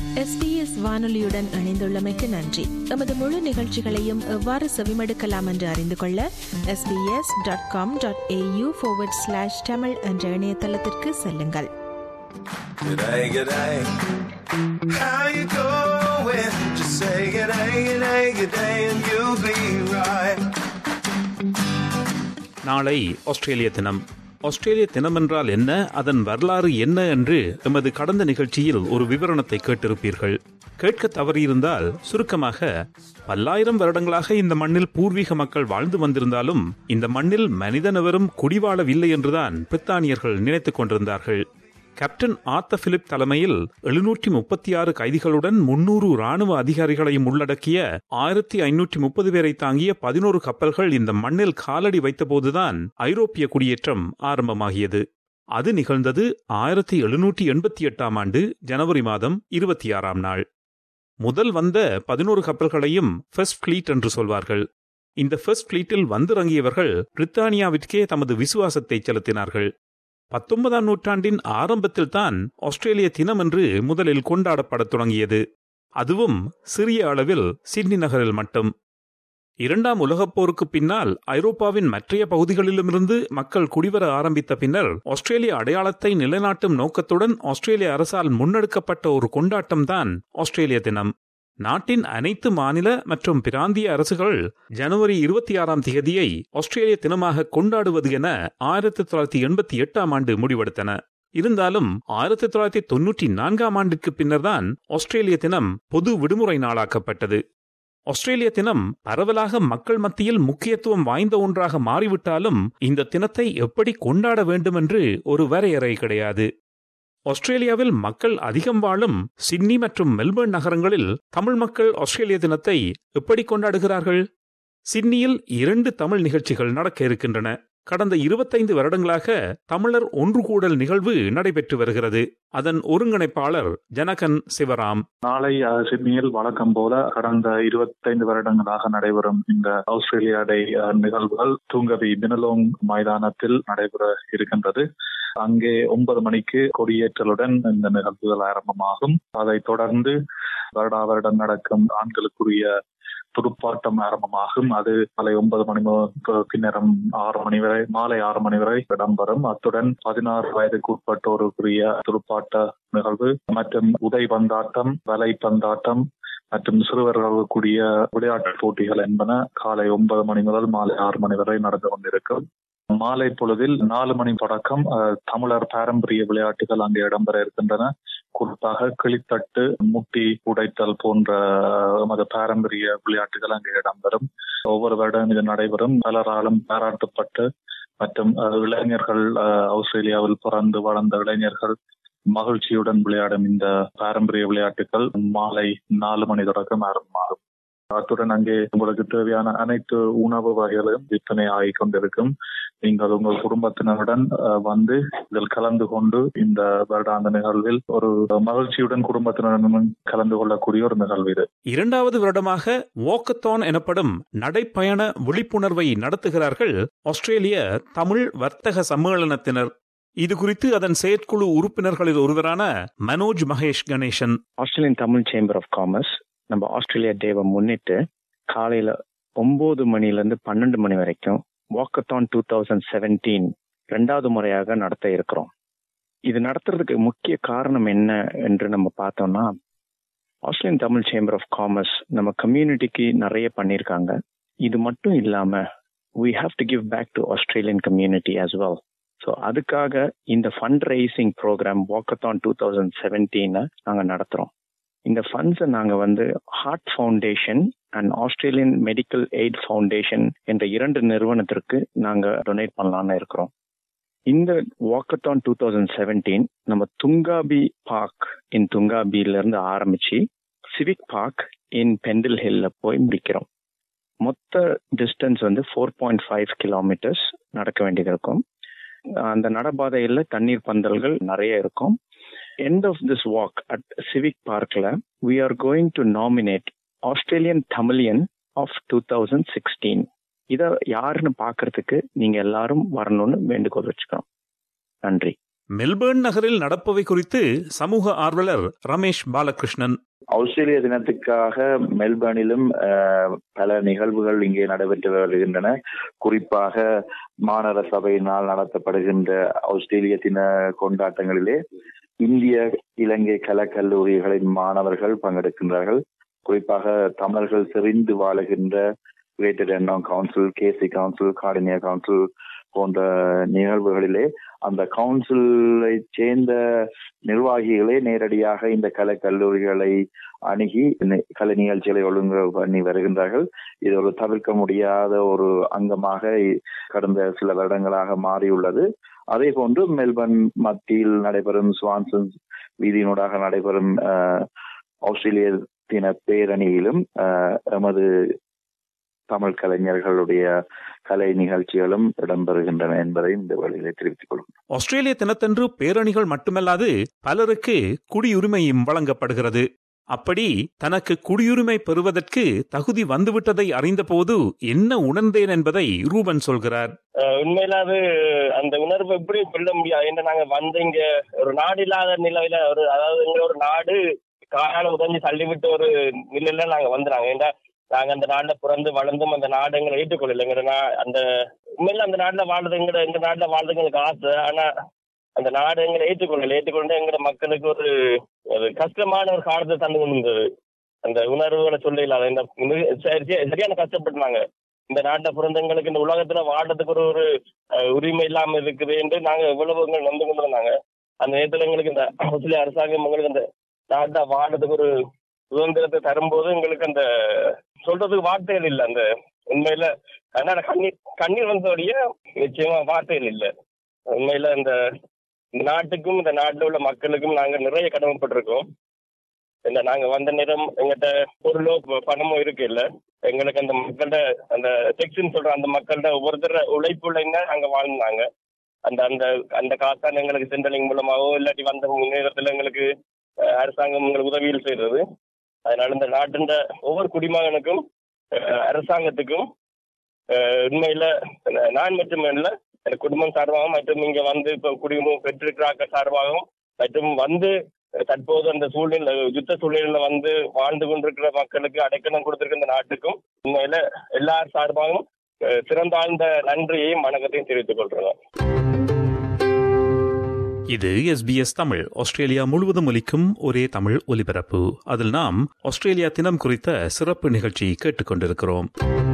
SBS வானொலியுடன் இணைந்துள்ளமைக்கு நன்றி எமது முழு நிகழ்ச்சிகளையும் எவ்வாறு செவிமடுக்கலாம் என்று அறிந்து கொள்ள SBS dot com dot AU slash Tamil என்ற இணையதளத்திற்கு செல்லுங்கள் G'day, g'day. How you going? Just say g'day, g'day, g'day, and you'll be right. நாளை ஆஸ்திரேலிய தினம் ஆஸ்திரேலிய தினம் என்றால் என்ன அதன் வரலாறு என்ன என்று எமது கடந்த நிகழ்ச்சியில் ஒரு விவரணத்தை கேட்டிருப்பீர்கள் கேட்க தவறியிருந்தால் சுருக்கமாக பல்லாயிரம் வருடங்களாக இந்த மண்ணில் பூர்வீக மக்கள் வாழ்ந்து வந்திருந்தாலும் இந்த மண்ணில் மனிதனவரும் குடிவாழவில்லை என்றுதான் பிரித்தானியர்கள் நினைத்துக் கொண்டிருந்தார்கள் கேப்டன் ஆர்த்த பிலிப் தலைமையில் எழுநூற்றி முப்பத்தி ஆறு கைதிகளுடன் முன்னூறு ராணுவ அதிகாரிகளையும் உள்ளடக்கிய ஆயிரத்தி ஐநூற்றி முப்பது பேரை தாங்கிய பதினோரு கப்பல்கள் இந்த மண்ணில் காலடி வைத்தபோதுதான் ஐரோப்பிய குடியேற்றம் ஆரம்பமாகியது அது நிகழ்ந்தது ஆயிரத்தி எழுநூற்றி எண்பத்தி எட்டாம் ஆண்டு ஜனவரி மாதம் இருபத்தி ஆறாம் நாள் முதல் வந்த பதினோரு கப்பல்களையும் ஃபர்ஸ்ட் ஃபிளீட் என்று சொல்வார்கள் இந்த ஃபர்ஸ்ட் ஃபிளீட்டில் வந்திறங்கியவர்கள் பிரித்தானியாவிற்கே தமது விசுவாசத்தை செலுத்தினார்கள் பத்தொன்பதாம் நூற்றாண்டின் ஆரம்பத்தில் தான் ஆஸ்திரேலிய தினம் என்று முதலில் கொண்டாடப்படத் தொடங்கியது அதுவும் சிறிய அளவில் சிட்னி நகரில் மட்டும் இரண்டாம் உலகப் போருக்கு பின்னால் ஐரோப்பாவின் மற்றைய பகுதிகளிலுமிருந்து மக்கள் குடிவர ஆரம்பித்த பின்னர் ஆஸ்திரேலிய அடையாளத்தை நிலைநாட்டும் நோக்கத்துடன் ஆஸ்திரேலிய அரசால் முன்னெடுக்கப்பட்ட ஒரு கொண்டாட்டம்தான் ஆஸ்திரேலிய தினம் நாட்டின் அனைத்து மாநில மற்றும் பிராந்திய அரசுகள் ஜனவரி இருபத்தி ஆறாம் தேதியை ஆஸ்திரேலிய தினமாக கொண்டாடுவது என ஆயிரத்தி தொள்ளாயிரத்தி எண்பத்தி எட்டாம் ஆண்டு முடிவெடுத்தன இருந்தாலும் ஆயிரத்தி தொள்ளாயிரத்தி தொன்னூற்றி நான்காம் ஆண்டிற்கு பின்னர்தான் ஆஸ்திரேலிய தினம் பொது விடுமுறை நாளாக்கப்பட்டது ஆஸ்திரேலிய தினம் பரவலாக மக்கள் மத்தியில் முக்கியத்துவம் வாய்ந்த ஒன்றாக மாறிவிட்டாலும் இந்த தினத்தை எப்படி கொண்டாட வேண்டும் என்று ஒரு வரையறை கிடையாது ஆஸ்திரேலியாவில் மக்கள் அதிகம் வாழும் சிட்னி மற்றும் மெல்பர்ன் நகரங்களில் தமிழ் மக்கள் ஆஸ்திரேலிய தினத்தை எப்படி கொண்டாடுகிறார்கள் சிட்னியில் இரண்டு தமிழ் நிகழ்ச்சிகள் நடக்க இருக்கின்றன கடந்த இருபத்தைந்து வருடங்களாக தமிழர் ஒன்று கூடல் நிகழ்வு நடைபெற்று வருகிறது அதன் ஒருங்கிணைப்பாளர் ஜனகன் சிவராம் நாளை அஹ், சிட்னியில் வழக்கம் போல கடந்த இருபத்தைந்து வருடங்களாக நடைபெறும் இந்த ஆஸ்திரேலியா டே அஹ், நிகழ்வுகள் தூங்கவி பினலோங் மைதானத்தில் நடைபெற இருக்கின்றது அங்கே ஒன்பது மணிக்கு கொடியேற்றலுடன் இந்த நிகழ்வுகள் ஆரம்பமாகும் அதைத் தொடர்ந்து வருடா வருடம் நடக்கும் ஆண்களுக்குரிய துடுப்பாட்டம் ஆரம்பமாகும் அது காலை ஒன்பது மணி முதல் பின்னரம் ஆறு மணி வரை மாலை ஆறு மணி வரை இடம்பெறும் அத்துடன் பதினாறு வயதுக்கு உட்பட்டோருக்குரிய துடுப்பாட்ட நிகழ்வு மற்றும் உதைபந்தாட்டம் வலைப்பந்தாட்டம் மற்றும் சிறுவர்களுக்குரிய விளையாட்டுப் போட்டிகள் என்பன காலை ஒன்பது மணி முதல் மாலை ஆறு மணி வரை நடந்து கொண்டிருக்கும் மாலை பொழுதில் நாலு மணி தொடக்கம் அஹ், தமிழர் பாரம்பரிய விளையாட்டுகள் அங்கே இடம்பெற இருக்கின்றன குறிப்பாக கிளித்தட்டு முட்டி உடைத்தல் போன்ற அஹ், எமது பாரம்பரிய விளையாட்டுகள் அங்கே இடம்பெறும் ஒவ்வொரு வருடம் இது நடைபெறும் பலராலும் பாராட்டப்பட்டு மற்றும் அஹ், இளைஞர்கள் அஹ், ஆஸ்திரேலியாவில் பிறந்து வளர்ந்த இளைஞர்கள் மகிழ்ச்சியுடன் விளையாடும் இந்த பாரம்பரிய விளையாட்டுகள் மாலை நாலு மணி தொடக்கம் ஆரம்பமாகும் அத்துடன் அங்கே உங்களுக்கு தேவையான அனைத்து உணவு வகைகளும் விற்பனை ஆகிக் கொண்டிருக்கும் நீங்கள் உங்கள் குடும்பத்தினருடன் அஹ், வந்து இதில் கலந்து கொண்டு இந்த வருடாந்த நிகழ்வில் ஒரு மகிழ்ச்சியுடன் குடும்பத்தினருடன் கலந்து கொள்ளக்கூடிய ஒரு நிகழ்வு இது இரண்டாவது வருடமாக வாக்கத்தான் எனப்படும் நடைப்பயண விழிப்புணர்வை நடத்துகிறார்கள் ஆஸ்திரேலிய தமிழ் வர்த்தக சம்மேளனத்தினர் இது குறித்து அதன் செயற்குழு உறுப்பினர்களில் ஒருவரான Manoj Mahesh Ganesan Australian Tamil chamber of commerce நம்ம ஆஸ்திரேலியா டேவை முன்னிட்டு காலையில ஒன்பது மணிலேருந்து பன்னெண்டு மணி வரைக்கும் வாக்கத்தான் டூ தௌசண்ட் செவன்டீன் ரெண்டாவது முறையாக நடத்த இருக்கிறோம் இது நடத்துறதுக்கு முக்கிய காரணம் என்ன என்று நம்ம பார்த்தோம்னா Australian Tamil chamber of commerce நம்ம கம்யூனிட்டிக்கு நிறைய பண்ணியிருக்காங்க இது மட்டும் இல்லாம we have to give back to Australian community as well so அதுக்காக இந்த fund raising program walkathon two thousand செவன்டீனை நாங்கள் நடத்துகிறோம் இந்த ஃபண்ட்ஸை நாங்கள் வந்து heart foundation and Australian medical aid foundation என்ற இரண்டு நிறுவனத்திற்கு நாங்கள் டொனேட் பண்ணலாம்னு இருக்கிறோம் இந்த வாக்கத்தான் டூ தௌசண்ட் செவன்டீன் நம்ம துங்காபி பார்க் இன் துங்காபில இருந்து ஆரம்பிச்சு சிவிக் பார்க் இன் பெண்டில் ஹில்ல போய் முடிக்கிறோம் மொத்த டிஸ்டன்ஸ் வந்து ஃபோர் பாயிண்ட் ஃபைவ் கிலோமீட்டர்ஸ் நடக்க வேண்டியது இருக்கும் அந்த நடைபாதையில் தண்ணீர் பந்தல்கள் நிறைய இருக்கும் end of this walk at civic பார்க்ல we are going to nominate Australian Tamilian of two thousand sixteen இதை யாருன்னு பார்க்கறதுக்கு நீங்க எல்லாரும் வரணும்னு வேண்டுகோள் வச்சுக்கிறோம் நன்றி மெல்பேர்ன் நகரில் நடப்பவை குறித்து சமூக ஆர்வலர் ரமேஷ் பாலகிருஷ்ணன் ஆஸ்திரேலிய தினத்துக்காக மெல்பர்னிலும் அஹ், பல நிகழ்வுகள் இங்கே நடைபெற்று வருகின்றன குறிப்பாக மாநகர சபையினால் நடத்தப்படுகின்ற ஆஸ்திரேலிய தின கொண்டாட்டங்களிலே இந்திய இலங்கை கலக்கல்லூரிகளின் மாணவர்கள் பங்கெடுக்கின்றார்கள் குறிப்பாக தமிழர்கள் செறிந்து வாழுகின்ற கிரேட்டர் எண்ணம் council Casey council Cardinia council போன்ற நிகழ்வுகளிலே அந்த கவுன்சிலை சேர்ந்த நிர்வாகிகளே நேரடியாக இந்த கலை கல்லூரிகளை அணுகி நி- கலை நிகழ்ச்சிகளை ஒழுங்கு பண்ணி வருகின்றார்கள் இது ஒரு தவிர்க்க முடியாத ஒரு அங்கமாக இ- கடந்த சில வருடங்களாக மாறியுள்ளது அதே போன்று மெல்பர்ன் மத்தியில் நடைபெறும் ஸ்வான்சன் வீதியினூடாக நடைபெறும் அஹ், ஆஸ்திரேலிய தின பேரணியிலும் அஹ், எமது தமிழ் கலைஞர்களுடைய கலை நிகழ்ச்சிகளும் இடம்பெறுகின்றன என்பதை இந்த வழியிலே தெரிவித்துக் கொள்கிறேன் ஆஸ்திரேலிய தினத்தன்று பேரணிகள் மட்டுமல்லாது பலருக்கு குடியுரிமையும் வழங்கப்படுகிறது அப்படி தனக்கு குடியுரிமை பெறுவதற்கு தகுதி வந்துவிட்டதை அறிந்தபோது என்ன உணர்ந்தேன் என்பதை ரூபன் சொல்கிறார் அஹ் உண்மையில அது அந்த உணர்வு எப்படி சொல்ல முடியாது ஏன்னா நாங்க வந்து இங்க ஒரு நாடு இல்லாத நிலையில ஒரு அதாவது இங்க ஒரு நாடு காலால உதஞ்சி தள்ளிவிட்டு ஒரு நிலையில நாங்க வந்துறாங்க ஏன்னா நாங்க அந்த நாட்டுல பிறந்து வளர்ந்தும் அந்த நாடு எங்களை ஏற்றுக்கொள்ளல எங்க நா- அந்த உண்மையில அந்த நாட்டுல வாழ்றது எங்க எங்க நாட்டுல வாழ்றது எங்களுக்கு ஆசை ஆனா அந்த நாடு எங்களை ஏற்றுக்கொள்ளல ஏற்றுக்கொண்டு எங்க மக்களுக்கு ஒரு ஒரு கஷ்டமான ஒரு காலத்தை தந்து கொண்டு இருந்தது அந்த உணர்வுகளை சொல்ல இல்லாத இந்த மிக- சரி- சரி- சரியான கஷ்டப்பட்டாங்க இந்த நாட்டை பிறந்தவங்களுக்கு இந்த உலகத்துல வாழ்றதுக்கு ஒரு ஒரு அஹ், உரிமை இல்லாம இருக்குது என்று நாங்க எவ்வளவு எங்கள் நொந்து கொண்டு வந்தாங்க அந்த நேரத்துல எங்களுக்கு இந்த ஆஸ்திரேலிய அரசாங்கம் எங்களுக்கு அந்த நாட்டை வாழ்றதுக்கு ஒரு சுதந்திரத்தை தரும்போது எங்களுக்கு அந்த சொல்றதுக்கு வார்த்தைகள் இல்லை அந்த உண்மையில அதனால கண்ணீர் கண்ணீர் வந்தோடைய நிச்சயமா வார்த்தைகள் இல்லை உண்மையில இந்த இந்த நாட்டுக்கும் இந்த நாட்டில் உள்ள மக்களுக்கும் நாங்க நிறைய கடமைப்பட்டிருக்கோம் இந்த நாங்க வந்த நேரம் எங்கிட்ட பொருளோ ப- பணமோ இருக்கு இல்ல எங்களுக்கு அந்த மக்கள்கிட்ட அந்த செக்ஷன் சொல்ற அந்த மக்கள்கிட்ட ஒவ்வொருத்தர உழைப்புள்ள அங்க வாழ்ந்தாங்க அந்த அந்த அந்த காசான எங்களுக்கு சென்ட்ரலிங் மூலமாகவோ இல்லாட்டி வந்த முன்னேறத்துல எங்களுக்கு அஹ், அரசாங்கம் எங்களுக்கு உதவியில் செய்தது அதனால இந்த நாட்டின் ஒவ்வொரு குடிமகனுக்கும் அஹ், அரசாங்கத்துக்கும் அஹ், உண்மையில அஹ், நான் மட்டும் இல்ல என் குடும்பம் சார்பாகவும் மற்றும் இங்க வந்து இப்ப குடிமம் பெற்றிருக்கிறார்கள் சார்பாகவும் மற்றும் வந்து அஹ், தற்போது அந்த சூழ்நிலை யுத்த சூழ்நிலையில வந்து வாழ்ந்து கொண்டிருக்கிற மக்களுக்கு அடைக்கலம் கொடுத்திருக்கிற இந்த நாட்டுக்கும் உண்மையில எல்லார் சார்பாகவும் அஹ், சிறந்தாழ்ந்த நன்றியையும் வணக்கத்தையும் தெரிவித்துக் கொள்றோம் இது எஸ்பிஎஸ் தமிழ் ஆஸ்திரேலியா முழுவதும் ஒலிக்கும் ஒரே தமிழ் ஒலிபரப்பு அதில் நாம் ஆஸ்திரேலியா தினம் குறித்த சிறப்பு நிகழ்ச்சி கேட்டுக்கொண்டிருக்கிறோம்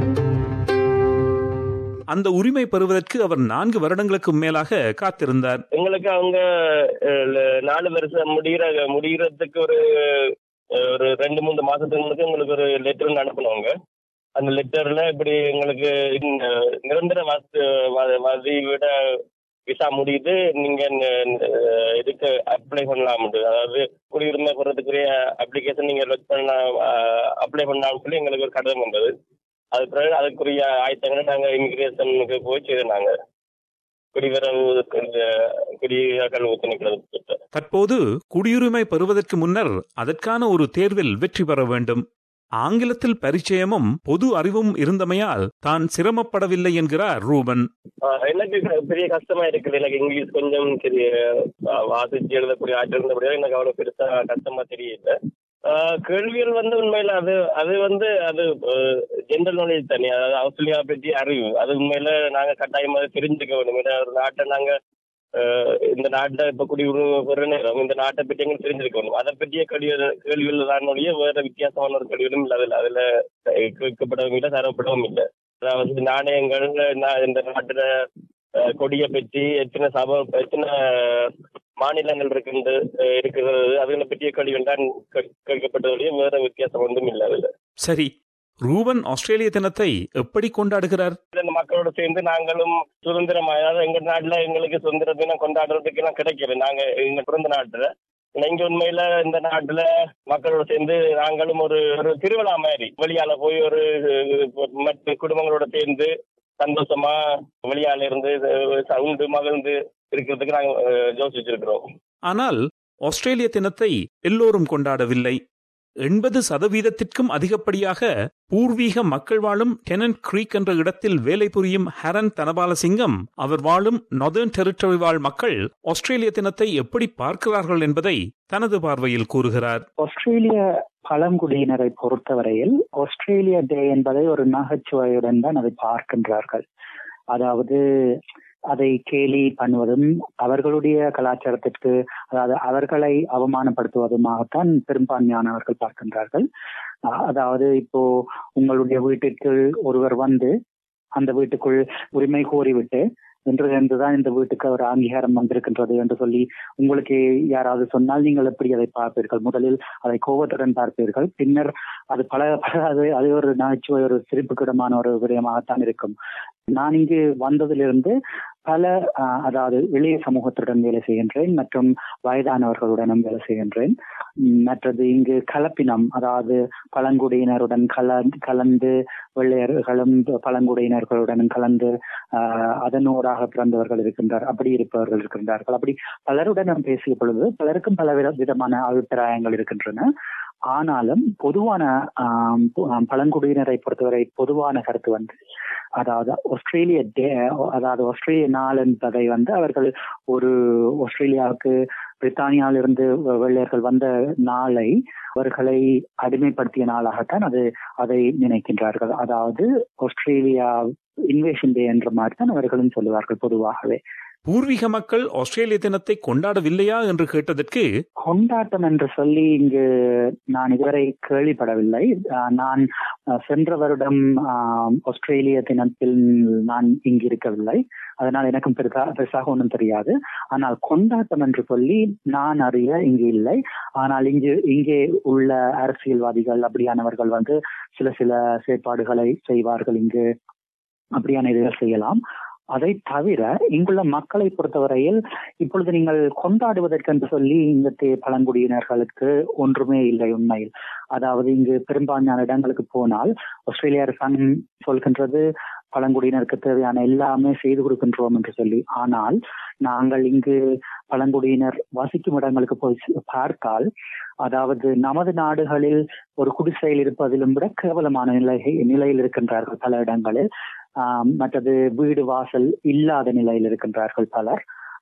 அந்த உரிமை பெறுவதற்கு அவர் நான்கு வருடங்களுக்கு மேலாக காத்திருந்தார் எங்களுக்கு அவங்க அஹ், ல- நாலு வருஷம் முடிகிற முடிகிறதுக்கு ஒரு அஹ், ஒரு ரெண்டு மூணு மாசத்துக்கு முன்னாடி எங்களுக்கு ஒரு லெட்டர் அனுப்பினவங்க அந்த லெட்டர்ல இப்படி எங்களுக்கு இந்த நிரந்தர வாசி வதி விட விசா முடியுது நீங்க ந- அஹ், இதுக்கு அப்ளை பண்ணலாம் அதாவது குடியுரிமை பெறதுக்குரிய அப்ளிகேஷன் நீங்க பண்ண அப்ளை பண்ணலாம்னு சொல்லி எங்களுக்கு ஒரு கடிதம் வந்தது அது பிறகு அதுக்குரிய ஆயத்தங்களை நாங்க இமிகிரேஷனுக்கு போய் செய்திருந்தாங்க குடிவரவு குடியாக்கள் திணைக்கிறது தற்போது குடியுரிமை பெறுவதற்கு முன்னர் அதற்கான ஒரு தேர்வில் வெற்றி பெற வேண்டும் ஆங்கிலத்தில் பரிச்சயமும் பொது அறிவும் இருந்தமையால் தான் சிரமப்படவில்லை என்கிறார் ரூபன் ஆஹ் எனக்கு க- பெரிய கஷ்டமா இருக்குது எனக்கு இங்கிலீஷ் கொஞ்சம் தெரிய ஆஹ் வாசிச்சு எழுதக்கூடிய ஆற்றல் இருந்தபடியா எனக்கு அவ்வளவு பெருசா கஷ்டமா தெரியல ஆஹ் கேள்விகள் வந்து உண்மையில அது அது வந்து அது ஜென்ரல் நாலேஜ் தனி அதாவது ஆஸ்திரேலியா பற்றி அறிவு அது உண்மையில நாங்க கட்டாயமா தெரிஞ்சுக்க வேண்டும் ஏன்னா ஒரு நாட்டை நாங்க ஆஹ் இந்த நாட்டுல இப்ப குடியுரிமை பெற நேரம் இந்த நாட்டை பற்றி எங்களுக்கு தெரிஞ்சிருக்க வேண்டும் அதை பற்றிய கேள்வி கேள்விகள் தான் ஒழிய வேற வித்தியாசமான ஒரு கேள்விகளும் இல்லை அதுல அதுல கேட்கப்படவும் இல்லை தரப்படவும் இல்லை அதாவது நாணயங்கள் நா- இந்த நாட்டுல அஹ், கொடியை பற்றி எத்தனை சபை எத்தனை மாநிலங்கள் இருக்குது அஹ், இருக்கிறது அதுகளை பற்றிய கேள்விகள் தான் கே- கேட்கப்பட்டதுடைய வேற வித்தியாசம் ஒன்றும் இல்லை அதுல சரி ரூபன் ஆஸ்திரேலிய தினத்தை எப்படி கொண்டாடுகிறார் இந்த மக்களோட சேர்ந்து நாங்களும் சுதந்திரம் அதாவது எங்க நாட்டுல எங்களுக்கு சுதந்திர தினம் கொண்டாடுறதுக்கு எல்லாம் கிடைக்குது நாங்க எங்க பிறந்த நாட்டுல ஆனா இங்க உண்மையில இந்த நாட்டுல மக்களோட சேர்ந்து நாங்களும் ஒரு ஒரு திருவிழா மாதிரி வெளியால போய் ஒரு அஹ், மற்ற குடும்பங்களோட சேர்ந்து சந்தோஷமா வெளியால இருந்து அஹ், உண்டு மகிழ்ந்து இருக்கிறதுக்கு நாங்க அஹ், யோசிச்சிருக்கிறோம் ஆனால் ஆஸ்திரேலிய தினத்தை எல்லோரும் கொண்டாடவில்லை எண்பது சதவீதத்திற்கும் அதிகப்படியாக பூர்வீக மக்கள் வாழும் டெனன்ட் கிரீக் என்ற இடத்தில் வேலை புரியும் ஹரன் தனபாலசிங்கம் அவர் வாழும் நொதர்ன் டெரிட்டரி வாழ் மக்கள் ஆஸ்திரேலிய தினத்தை எப்படி பார்க்கிறார்கள் என்பதை தனது பார்வையில் கூறுகிறார் ஆஸ்திரேலிய பழங்குடியினரை பொறுத்தவரையில் ஆஸ்திரேலிய டே என்பதை ஒரு நகைச்சுவையுடன் தான் அதை பார்க்கின்றார்கள் அதாவது அதை கேலி பண்ணுவதும் அவர்களுடைய கலாச்சாரத்திற்கு அதாவது அவர்களை அவமானப்படுத்துவதுமாகத்தான் பெரும்பான்மையானவர்கள் பார்க்கின்றார்கள் அதாவது இப்போ உங்களுடைய வீட்டிற்கு ஒருவர் வந்து அந்த வீட்டுக்குள் உரிமை கோரிவிட்டு இன்று இருந்துதான் இந்த வீட்டுக்கு ஒரு அங்கீகாரம் வந்திருக்கின்றது என்று சொல்லி உங்களுக்கு யாராவது சொன்னால் நீங்கள் எப்படி அதை பார்ப்பீர்கள் முதலில் அதை கோபத்துடன் பார்ப்பீர்கள் பின்னர் அது பல பல அது அது ஒரு நகைச்சுவை ஒரு சிரிப்புக்கிடமான ஒரு விடயமாகத்தான் இருக்கும் நான் இங்கு வந்ததிலிருந்து பல அதாவது இளைய சமூகத்துடன் வேலை செய்கின்றேன் மற்றும் வயதானவர்களுடனும் வேலை செய்கின்றேன் மற்றது இங்கு கலப்பினம் அதாவது பழங்குடியினருடன் கல கலந்து வெள்ளையர்களும் பழங்குடியினர்களுடன் கலந்து அதனூடாக பிறந்தவர்கள் இருக்கின்றார் அப்படி இருப்பவர்கள் இருக்கின்றார்கள் அப்படி பலருடன் நாம் பேசிய பொழுது பலருக்கும் பல விதமான அபிப்பிராயங்கள் இருக்கின்றன ஆனாலும் பொதுவான பழங்குடியினரை பொறுத்தவரை பொதுவான கருத்து வந்து அதாவது ஆஸ்திரேலிய டே அதாவது ஆஸ்திரேலிய நாள் என்பதை வந்து அவர்கள் ஒரு ஆஸ்திரேலியாவுக்கு பிரித்தானியாவிலிருந்து வெள்ளையர்கள் வந்த நாளை அவர்களை அடிமைப்படுத்திய நாளாகத்தான் அது அதை நினைக்கின்றார்கள் அதாவது ஆஸ்திரேலியா இன்வேஷன் டே என்ற மாதிரி தான் அவர்களும் சொல்லுவார்கள் பொதுவாகவே பூர்வீக மக்கள் ஆஸ்திரேலிய தினத்தை கொண்டாடவில்லையா என்று கேட்டதற்கு கொண்டாட்டம் என்று சொல்லி இங்கு நான் இதுவரை கேள்விப்படவில்லை நான் சென்ற வருடம் ஆஸ்திரேலிய தினத்தில் நான் இங்கு இருக்கவில்லை அதனால் எனக்கும் பெருசா பெருசாக ஒன்றும் தெரியாது ஆனால் கொண்டாட்டம் என்று சொல்லி நான் அறிய இங்கு இல்லை ஆனால் இங்கு இங்கே உள்ள அரசியல்வாதிகள் அப்படியானவர்கள் வந்து சில சில செயற்பாடுகளை செய்வார்கள் இங்கு அப்படியான இதுகள் செய்யலாம் அதை தவிர இங்குள்ள மக்களை பொறுத்தவரையில் இப்பொழுது நீங்கள் கொண்டாடுவதற்கு என்று சொல்லி இந்த பழங்குடியினர்களுக்கு ஒன்றுமே இல்லை உண்மையில் அதாவது இங்கு பெரும்பான்மையான இடங்களுக்கு போனால் ஆஸ்திரேலிய அரசாங்கம் சொல்கின்றது பழங்குடியினருக்கு தேவையான எல்லாமே செய்து கொடுக்கின்றோம் என்று சொல்லி ஆனால் நாங்கள் இங்கு பழங்குடியினர் வசிக்கும் இடங்களுக்கு போய் பார்த்தால் அதாவது நமது நாடுகளில் ஒரு குடிசையில் இருப்பதிலும் விட கேவலமான நிலை நிலையில் இருக்கின்றார்கள் பல இடங்களில் மற்றது வீடு வாசல் இல்லாத நிலையில் இருக்கின்றார்கள் பலர்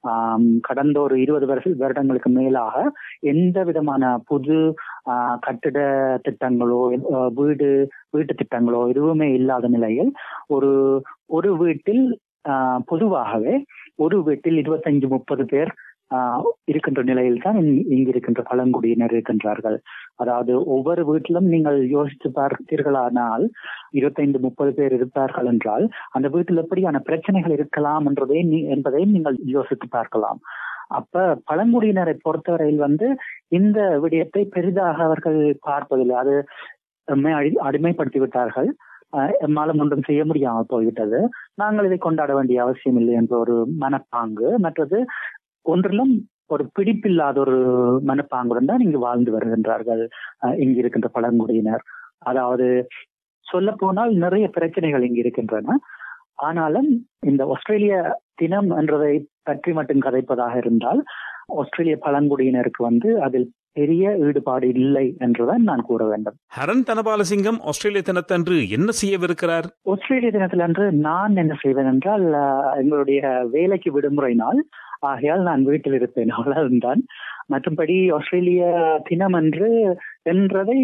கடந்த ஒரு இருபது வருஷ வருடங்களுக்கு மேலாக எந்த விதமான புது கட்டிட திட்டங்களோ வீடு வீட்டு திட்டங்களோ எதுவுமே இல்லாத நிலையில் ஒரு ஒரு வீட்டில் பொதுவாகவே ஒரு வீட்டில் இருபத்தஞ்சு முப்பது பேர் இருக்கின்ற நிலையில் தான் இங்கு இருக்கின்ற பழங்குடியினர் இருக்கின்றார்கள் அதாவது ஒவ்வொரு வீட்டிலும் நீங்கள் யோசித்து பார்த்தீர்களானால் இருபத்தைந்து முப்பது பேர் இருப்பார்கள் என்றால் அந்த வீட்டில் எப்படியான பிரச்சனைகள் இருக்கலாம் என்றதை என்பதையும் நீங்கள் யோசித்து பார்க்கலாம் அப்ப பழங்குடியினரை பொறுத்தவரையில் வந்து இந்த விடயத்தை பெரிதாக அவர்கள் பார்ப்பதில்லை அது அடிமைப்படுத்தி விட்டார்கள் எம்மாலும் ஒன்றும் செய்ய முடியாமல் போய்விட்டது நாங்கள் இதை கொண்டாட வேண்டிய அவசியம் இல்லை என்ற ஒரு மனப்பாங்கு மற்றது ஒன்றிலும் ஒரு பிடிப்பில்லாத ஒரு மனப்பாங்குடன் தான் இங்கு வாழ்ந்து வருகின்றார்கள் இங்கு இருக்கின்ற பழங்குடியினர் அதாவது சொல்ல போனால் நிறைய பிரச்சனைகள் இங்கு இருக்கின்றன ஆனாலும் இந்த ஆஸ்திரேலிய தினம் என்றதை பற்றி மட்டும் கதைப்பதாக இருந்தால் ஆஸ்திரேலிய பழங்குடியினருக்கு வந்து அதில் பெரிய ஈடுபாடு இல்லை என்றுதான் நான் கூற வேண்டும் ஹரன் தனபாலசிங்கம் ஆஸ்திரேலிய தினத்தன்று என்ன செய்யவிருக்கிறார் ஆஸ்திரேலிய தினத்தில் அன்று நான் என்ன செய்வேன் என்றால் எங்களுடைய வேலைக்கு விடுமுறை நாள் ஆகையால் நான் வீட்டில் இருப்பேன் அவ்வளவுதான் மற்றும்படி ஆஸ்திரேலிய தினம் என்று என்றதை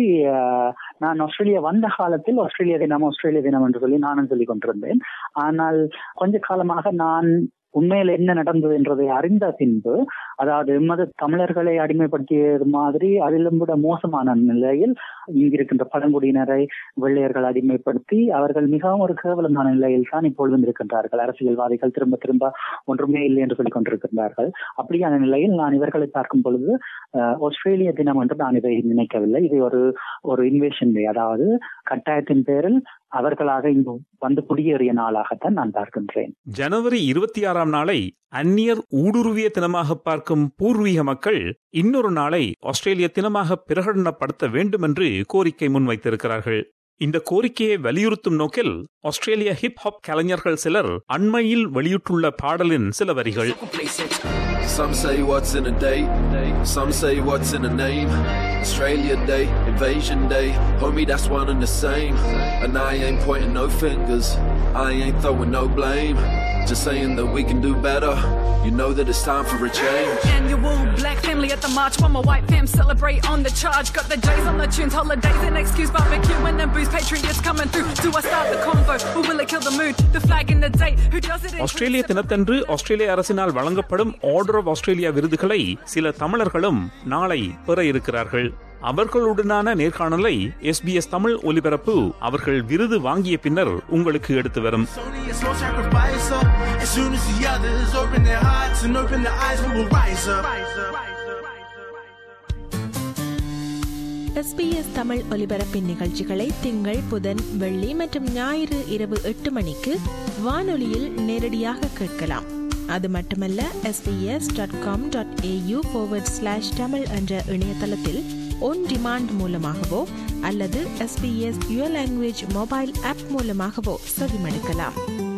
நான் ஆஸ்திரேலியா வந்த காலத்தில் ஆஸ்திரேலிய தினம் ஆஸ்திரேலிய தினம் என்று சொல்லி நானும் சொல்லிக் கொண்டிருந்தேன் ஆனால் கொஞ்ச காலமாக நான் உண்மையில் என்ன நடந்தது என்றதை அறிந்த பின்பு அதாவது எமது தமிழர்களை அடிமைப்படுத்தியது மாதிரி அதிலும் விட மோசமான நிலையில் இங்கிருக்கின்ற பழங்குடியினரை வெள்ளையர்கள் அடிமைப்படுத்தி அவர்கள் மிகவும் ஒரு கேவலமான நிலையில் தான் இப்பொழுதும் இருக்கின்றார்கள் அரசியல்வாதிகள் திரும்ப திரும்ப ஒன்றுமே இல்லை என்று சொல்லிக் கொண்டிருக்கின்றார்கள் அப்படியான நிலையில் நான் இவர்களை பார்க்கும் பொழுது ஆஸ்திரேலிய தினம் என்று நான் இதை நினைக்கவில்லை இது ஒரு ஒரு இன்வேஷன் டே அதாவது கட்டாயத்தின் பேரில் அவர்களாக இங்கு வந்து குடியேறிய நாளாகத்தான் நான் பார்க்கின்றேன் ஜனவரி இருபத்தி ஆறாம் நாளை அந்நியர் ஊடுருவிய தினமாக பார்க்கும் பூர்வீக மக்கள் இன்னொரு நாளை ஆஸ்திரேலிய தினமாக பிரகடனப்படுத்த வேண்டும் என்று கோரிக்கை முன்வைத்திருக்கிறார்கள் இந்த கோரிக்கையை வலியுறுத்தும் நோக்கில் ஆஸ்திரேலிய ஹிப் ஹாப் கலைஞர்கள் சிலர் அண்மையில் வெளியிட்டுள்ள பாடலின் சில வரிகள் Some say what's in a date, some say what's in a name. Australia Day, Invasion Day, homie, that's one and the same. And I ain't pointing no fingers, I ain't throwing no blame. Just saying that we can do better. You know that it's time for a change. Annual black family at the march while my white fam celebrate on the charge. Got the J's on the tunes, holidays and excuse barbecuing and booze. Patriots coming through. Do I start the convo or will it kill the mood? The flag in the date. Who does it? in ஆஸ்திரேலிய தினத்தன்று ஆஸ்திரேலிய அரசினால் வழங்கப்படும் order of Australia விருதுகளை சில தமிழர்களும் நாளை பெற இருக்கிறார்கள் அவர்களுடனான நேர்காணலை SBS Tamil ஒலிபரப்பு அவர்கள் விருது வாங்கிய பின்னர் உங்களுக்கு எடுத்து வரும் It's only a small sacrifice. uh, As soon as the others open their hearts and open their eyes, we will rise up. SBS Tamil ஒலிபரப்பின் நிகழ்ச்சிகளை திங்கள் புதன் வெள்ளி மற்றும் ஞாயிறு இரவு எட்டு மணிக்கு வானொலியில் நேரடியாக கேட்கலாம் அது மட்டுமல்ல SBS dot com dot AU slash Tamil என்ற இணையதளத்தில் ஒன் டிமாண்ட் மூலமாகவோ அல்லது SBS your language mobile app மூலமாகவோ செவிமடுக்கலாம்